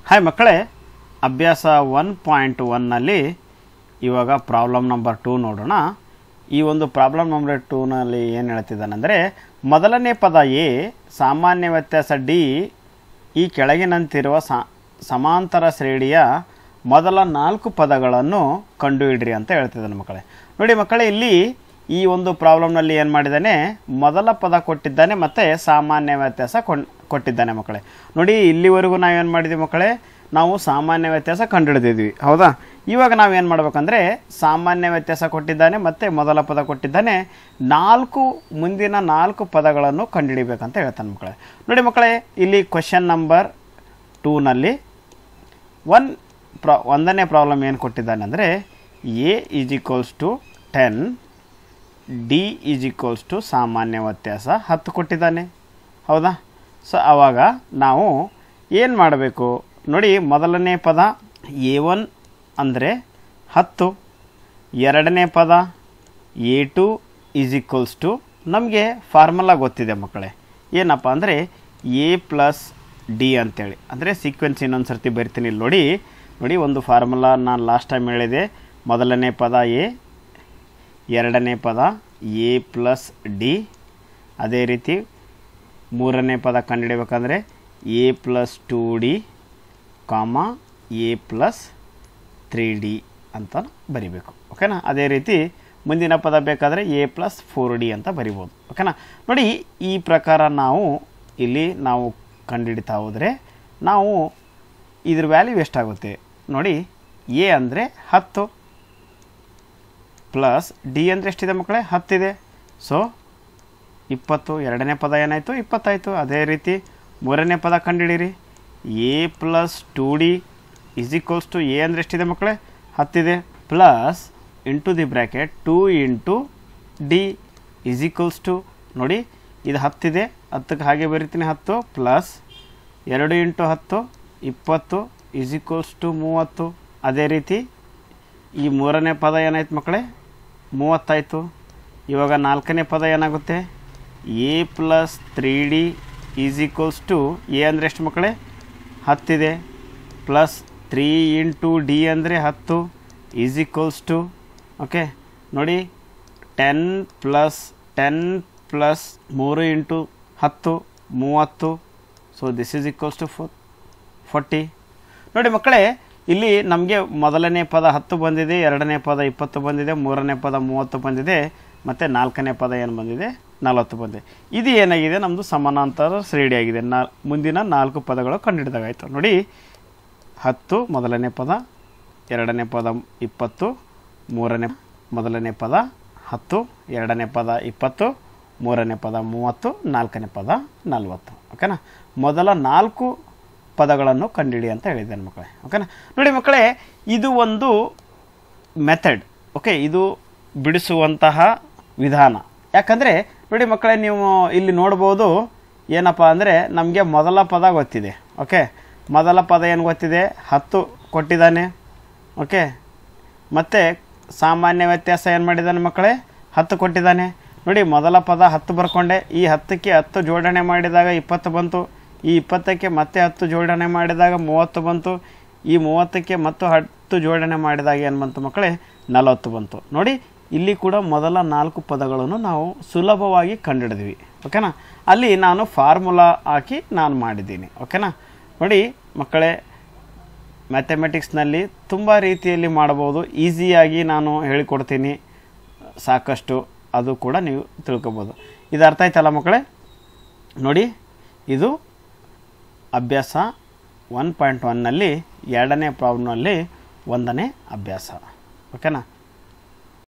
hi ಮಕ್ಕಳೇ ಅಭ್ಯಾಸ one point ಒನ್ನಲ್ಲಿ ಇವಾಗ ಪ್ರಾಬ್ಲಮ್ ನಂಬರ್ ಟೂ ನೋಡೋಣ ಈ ಒಂದು ಪ್ರಾಬ್ಲಮ್ ನಂಬರ್ ಟೂನಲ್ಲಿ ಏನು ಹೇಳ್ತಿದ್ದಾನೆಂದರೆ ಮೊದಲನೇ ಪದ ಎ ಸಾಮಾನ್ಯ ವ್ಯತ್ಯಾಸ ಡಿ ಈ ಕೆಳಗಿನಂತಿರುವ ಸಾ ಸಮಾಂತರ ಶ್ರೇಣಿಯ ಮೊದಲ ನಾಲ್ಕು ಪದಗಳನ್ನು ಕಂಡುಹಿಡ್ರಿ ಅಂತ ಹೇಳ್ತಿದ್ದಾನೆ ಮಕ್ಕಳೇ ನೋಡಿ ಮಕ್ಕಳೇ ಇಲ್ಲಿ ಈ ಒಂದು ಪ್ರಾಬ್ಲಮ್ನಲ್ಲಿ ಏನು ಮಾಡಿದ್ದಾನೆ ಮೊದಲ ಪದ ಕೊಟ್ಟಿದ್ದಾನೆ ಮತ್ತು ಸಾಮಾನ್ಯ ವ್ಯತ್ಯಾಸ ಕೊಂಡ್ ಕೊಟ್ಟಿದ್ದಾನೆ ಮಕ್ಕಳೇ ನೋಡಿ ಇಲ್ಲಿವರೆಗೂ ನಾವೇನು ಮಾಡಿದ್ವಿ ಮಕ್ಕಳೇ ನಾವು ಸಾಮಾನ್ಯ ವ್ಯತ್ಯಾಸ ಕಂಡುಹಿಡಿದಿದ್ವಿ ಹೌದಾ ಇವಾಗ ನಾವೇನು ಮಾಡ್ಬೇಕಂದ್ರೆ ಸಾಮಾನ್ಯ ವ್ಯತ್ಯಾಸ ಕೊಟ್ಟಿದ್ದಾನೆ ಮತ್ತು ಮೊದಲ ಪದ ಕೊಟ್ಟಿದ್ದಾನೆ ನಾಲ್ಕು ಮುಂದಿನ ನಾಲ್ಕು ಪದಗಳನ್ನು ಕಂಡುಹಿಡಿಬೇಕಂತ ಹೇಳ್ತಾನೆ ಮಕ್ಕಳೇ ನೋಡಿ ಮಕ್ಕಳೇ ಇಲ್ಲಿ ಕ್ವಶನ್ ನಂಬರ್ ಟೂನಲ್ಲಿ ಒನ್ ಪ್ರಾ ಒಂದನೇ ಪ್ರಾಬ್ಲಮ್ ಏನು ಕೊಟ್ಟಿದ್ದಾನೆ ಅಂದರೆ a is equals to ten d is equals to ಸಾಮಾನ್ಯ ವ್ಯತ್ಯಾಸ ಹತ್ತು ಕೊಟ್ಟಿದ್ದಾನೆ ಹೌದಾ ಸೊ ಆವಾಗ ನಾವು ಏನು ಮಾಡಬೇಕು ನೋಡಿ ಮೊದಲನೇ ಪದ ಎ ಒನ್ ಅಂದರೆ ಹತ್ತು ಎರಡನೇ ಪದ a two is equals to ನಮಗೆ ಫಾರ್ಮುಲಾ ಗೊತ್ತಿದೆ ಮಕ್ಕಳೇ ಏನಪ್ಪ ಅಂದರೆ ಎ ಪ್ಲಸ್ ಡಿ ಅಂತೇಳಿ ಅಂದರೆ ಸೀಕ್ವೆನ್ಸ್ ಇನ್ನೊಂದು ಸರ್ತಿ ಬರ್ತೀನಿ ಇಲ್ಲಿ ನೋಡಿ ನೋಡಿ ಒಂದು ಫಾರ್ಮುಲಾ ನಾನು ಲಾಸ್ಟ್ ಟೈಮ್ ಹೇಳಿದೆ ಮೊದಲನೇ ಪದ ಎ ಎರಡನೇ ಪದ ಎ ಪ್ಲಸ್ ಡಿ ಅದೇ ರೀತಿ ಮೂರನೇ ಪದ ಕಂಡುಹಿಡಬೇಕಂದ್ರೆ a plus two d comma a plus three d ಅಂತ ಬರಿಬೇಕು ಓಕೆನಾ ಅದೇ ರೀತಿ ಮುಂದಿನ ಪದ ಬೇಕಾದರೆ ಎ ಪ್ಲಸ್ ಫೋರ್ ಡಿ ಅಂತ ಬರಿಬೋದು ಓಕೆನಾ ನೋಡಿ ಈ ಪ್ರಕಾರ ನಾವು ಇಲ್ಲಿ ನಾವು ಕಂಡುಹಿಡಿತಾ ಹೋದರೆ ನಾವು ಇದ್ರ ವ್ಯಾಲ್ಯೂ ಎಷ್ಟಾಗುತ್ತೆ ನೋಡಿ ಎ ಅಂದರೆ ಹತ್ತು ಪ್ಲಸ್ ಡಿ ಅಂದರೆ ಎಷ್ಟಿದೆ ಮಕ್ಕಳೇ ಹತ್ತಿದೆ ಸೊ ಇಪ್ಪತ್ತು ಎರಡನೇ ಪದ ಏನಾಯಿತು ಇಪ್ಪತ್ತಾಯಿತು ಅದೇ ರೀತಿ ಮೂರನೇ ಪದ ಕಂಡುಹಿಡೀರಿ a plus two d is equals to a ಅಂದರೆ ಎಷ್ಟಿದೆ ಮಕ್ಕಳೇ ಹತ್ತಿದೆ plus into the bracket two into d is equals to ನೋಡಿ ಇದು ಹತ್ತಿದೆ ಹತ್ತಕ್ಕೆ ಹಾಗೆ ಬರಿತೀನಿ ಹತ್ತು ಪ್ಲಸ್ ಎರಡು ಇಂಟು ಹತ್ತು ಇಪ್ಪತ್ತು ಇಸ್ ಈಕ್ವಲ್ಸ್ ಟು ಮೂವತ್ತು ಅದೇ ರೀತಿ ಈ ಮೂರನೇ ಪದ ಏನಾಯ್ತು ಮಕ್ಕಳೇ ಮೂವತ್ತಾಯಿತು ಇವಾಗ ನಾಲ್ಕನೇ ಪದ ಏನಾಗುತ್ತೆ a plus three d is equals to a ಅಂದರೆ ಎಷ್ಟು ಮಕ್ಕಳೇ ಹತ್ತಿದೆ ಪ್ಲಸ್ ತ್ರೀ ಇಂಟು ಡಿ ಅಂದರೆ ಹತ್ತು ಈಸ್ ಈಕ್ವಲ್ಸ್ ಟು ಓಕೆ ನೋಡಿ ಟೆನ್ ಪ್ಲಸ್ ಟೆನ್ ಪ್ಲಸ್ ಮೂರು ಇಂಟು ಹತ್ತು ಮೂವತ್ತು so this is equals to four forty ನೋಡಿ ಮಕ್ಕಳೇ ಇಲ್ಲಿ ನಮಗೆ ಮೊದಲನೇ ಪದ ಹತ್ತು ಬಂದಿದೆ ಎರಡನೇ ಪದ ಇಪ್ಪತ್ತು ಬಂದಿದೆ ಮೂರನೇ ಪದ ಮೂವತ್ತು ಬಂದಿದೆ ಮತ್ತು ನಾಲ್ಕನೇ ಪದ ಏನು ಬಂದಿದೆ ನಲವತ್ತು ಬಂದಿದೆ ಇದು ಏನಾಗಿದೆ ನಮ್ಮದು ಸಮಾನಾಂತರ ಶ್ರೇಣಿಯಾಗಿದೆ ನಾ ಮುಂದಿನ ನಾಲ್ಕು ಪದಗಳು ಕಂಡುಹಿಡಿದಾಗಾಯಿತು ನೋಡಿ ಹತ್ತು ಮೊದಲನೇ ಪದ ಎರಡನೇ ಪದ ಇಪ್ಪತ್ತು ಮೂರನೇ ಮೊದಲನೇ ಪದ ಹತ್ತು ಎರಡನೇ ಪದ ಇಪ್ಪತ್ತು ಮೂರನೇ ಪದ ಮೂವತ್ತು ನಾಲ್ಕನೇ ಪದ ನಲ್ವತ್ತು ಓಕೆನಾ ಮೊದಲ ನಾಲ್ಕು ಪದಗಳನ್ನು ಕಂಡುಹಿಡಿ ಅಂತ ಹೇಳಿದ್ದೇನೆ ಮಕ್ಕಳೇ ಓಕೆನಾ ನೋಡಿ ಮಕ್ಕಳೇ ಇದು ಒಂದು ಮೆಥಡ್ ಓಕೆ ಇದು ಬಿಡಿಸುವಂತಹ ವಿಧಾನ ಯಾಕಂದರೆ ನೋಡಿ ಮಕ್ಕಳೇ ನೀವು ಇಲ್ಲಿ ನೋಡ್ಬೋದು ಏನಪ್ಪ ಅಂದರೆ ನಮಗೆ ಮೊದಲ ಪದ ಗೊತ್ತಿದೆ ಓಕೆ ಮೊದಲ ಪದ ಏನು ಗೊತ್ತಿದೆ ಹತ್ತು ಕೊಟ್ಟಿದ್ದಾನೆ ಓಕೆ ಮತ್ತು ಸಾಮಾನ್ಯ ವ್ಯತ್ಯಾಸ ಏನು ಮಾಡಿದ್ದಾನೆ ಮಕ್ಕಳೇ ಹತ್ತು ಕೊಟ್ಟಿದ್ದಾನೆ ನೋಡಿ ಮೊದಲ ಪದ ಹತ್ತು ಬರ್ಕೊಂಡೆ ಈ ಹತ್ತಕ್ಕೆ ಹತ್ತು ಜೋಡಣೆ ಮಾಡಿದಾಗ ಇಪ್ಪತ್ತು ಬಂತು ಈ ಇಪ್ಪತ್ತಕ್ಕೆ ಮತ್ತೆ ಹತ್ತು ಜೋಡಣೆ ಮಾಡಿದಾಗ ಮೂವತ್ತು ಬಂತು ಈ ಮೂವತ್ತಕ್ಕೆ ಮತ್ತು ಹತ್ತು ಜೋಡಣೆ ಮಾಡಿದಾಗ ಏನು ಬಂತು ಮಕ್ಕಳೇ ನಲವತ್ತು ಬಂತು ನೋಡಿ ಇಲ್ಲಿ ಕೂಡ ಮೊದಲ ನಾಲ್ಕು ಪದಗಳನ್ನು ನಾವು ಸುಲಭವಾಗಿ ಕಂಡುಹಿಡಿದ್ವಿ ಓಕೆನಾ ಅಲ್ಲಿ ನಾನು ಫಾರ್ಮುಲಾ ಹಾಕಿ ನಾನು ಮಾಡಿದ್ದೀನಿ ಓಕೆನಾ ನೋಡಿ ಮಕ್ಕಳೇ ಮ್ಯಾಥಮೆಟಿಕ್ಸ್ನಲ್ಲಿ ತುಂಬ ರೀತಿಯಲ್ಲಿ ಮಾಡ್ಬೋದು ಈಸಿಯಾಗಿ ನಾನು ಹೇಳಿಕೊಡ್ತೀನಿ ಸಾಕಷ್ಟು ಅದು ಕೂಡ ನೀವು ತಿಳ್ಕೊಬೋದು ಇದು ಅರ್ಥ ಆಯ್ತಲ್ಲ ಮಕ್ಕಳೇ ನೋಡಿ ಇದು ಅಭ್ಯಾಸ ಒನ್ ಪಾಯಿಂಟ್ ಒನ್ನಲ್ಲಿ ಎರಡನೇ ಪ್ರಾಬ್ಲಮ್ನಲ್ಲಿ ಒಂದನೇ ಅಭ್ಯಾಸ ಓಕೆನಾ